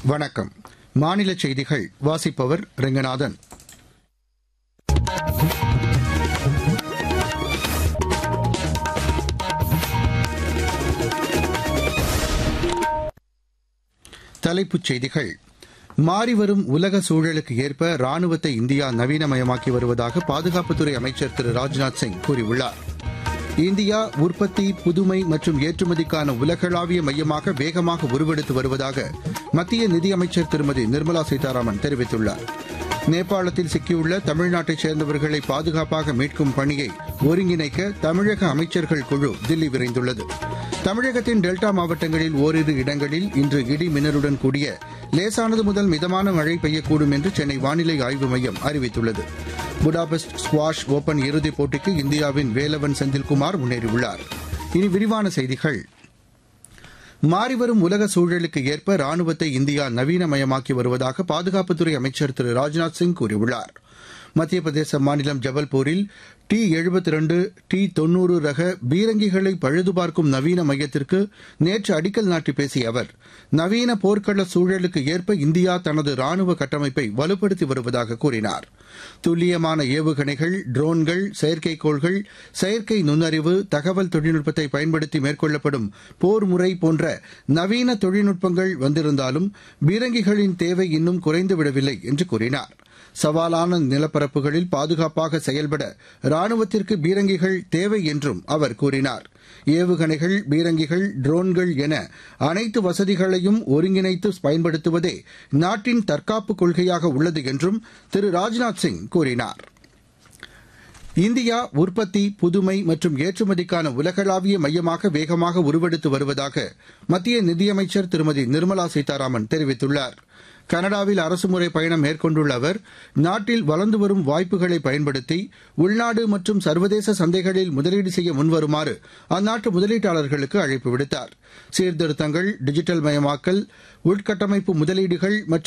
வணக்கம் மாநில செய்திகள் வாசிப்பவர் ரெங்கநாதன் தலைப்புச் செய்திகள் மாறிவரும் உலக சூழலுக்கு ஏற்ப ராணுவத்தை இந்தியா நவீனமயமாக்கி வருவதாக பாதுகாப்புத்துறை அமைச்சர் திரு ராஜ்நாத் சிங் கூறியுள்ளார் இந்தியா உற்பத்தி புதுமை மற்றும் ஏற்றுமதிக்கான உலகளாவிய மையமாக வேகமாக உருவெடுத்து வருவதாக மத்திய நிதியமைச்சர் திருமதி நிர்மலா சீதாராமன் தெரிவித்துள்ளார் நேபாளத்தில் சிக்கியுள்ள தமிழ்நாட்டைச் சேர்ந்தவர்களை பாதுகாப்பாக மீட்கும் பணியை ஒருங்கிணைக்க தமிழக அமைச்சர்கள் குழு தில்லி விரைந்துள்ளது தமிழகத்தின் டெல்டா மாவட்டங்களில் ஓரிரு இடங்களில் இன்று இடி மின்னலுடன் கூடிய லேசானது முதல் மிதமான மழை பெய்யக்கூடும் என்று சென்னை வானிலை ஆய்வு மையம் அறிவித்துள்ளது புடாபெஸ்ட் ஸ்குவாஷ் ஓபன் இறுதிப் போட்டிக்கு இந்தியாவின் வேலவன் செந்தில்குமார் முன்னேறியுள்ளார் இனி விரிவான செய்திகள் மாறிவரும் உலக சூழலுக்கு ஏற்ப ராணுவத்தை இந்தியா நவீனமயமாக்கி வருவதாக பாதுகாப்புத்துறை அமைச்சர் திரு ராஜ்நாத் சிங் கூறியுள்ளார் மத்திய பிரதேச மாநிலம் ஜபல்பூரில் டி எழுபத்தி ரெண்டு டி தொன்னூறு ரக பீரங்கிகளை பழுதுபார்க்கும் நவீன மையத்திற்கு நேற்று அடிக்கல் நாட்டி பேசிய அவர் நவீன போர்க்கள சூழலுக்கு ஏற்ப இந்தியா தனது ராணுவ கட்டமைப்பை வலுப்படுத்தி வருவதாக கூறினார் துல்லியமான ஏவுகணைகள் ட்ரோன்கள் செயற்கைக்கோள்கள் செயற்கை நுண்ணறிவு தகவல் தொழில்நுட்பத்தை பயன்படுத்தி மேற்கொள்ளப்படும் போர் முறை போன்ற நவீன தொழில்நுட்பங்கள் வந்திருந்தாலும் பீரங்கிகளின் தேவை இன்னும் குறைந்துவிடவில்லை என்று கூறினார் சவாலான நிலப்பரப்புகளில் பாதுகாப்பாக செயல்பட ராணுவத்திற்கு பீரங்கிகள் தேவை என்றும் அவர் கூறினார் ஏவுகணைகள் பீரங்கிகள் ட்ரோன்கள் என அனைத்து வசதிகளையும் ஒருங்கிணைத்து பயன்படுத்துவதே நாட்டின் தற்காப்பு கொள்கையாக உள்ளது என்றும் திரு ராஜ்நாத் சிங் கூறினார் இந்தியா உற்பத்தி புதுமை மற்றும் ஏற்றுமதிக்கான உலகளாவிய மையமாக வேகமாக உருவெடுத்து வருவதாக மத்திய நிதியமைச்சர் திருமதி நிர்மலா சீதாராமன் தெரிவித்துள்ளார் கனடாவில் அரசுமுறை பயணம் மேற்கொண்டுள்ள அவர் நாட்டில் வளர்ந்து வரும் வாய்ப்புகளை பயன்படுத்தி உள்நாடு மற்றும் சர்வதேச சந்தைகளில் முதலீடு செய்ய முன்வருமாறு அந்நாட்டு முதலீட்டாளர்களுக்கு அழைப்பு விடுத்தார் சீர்திருத்தங்கள் டிஜிட்டல் மயமாக்கல் உள்கட்டமைப்பு முதலீடுகள் மற்றும்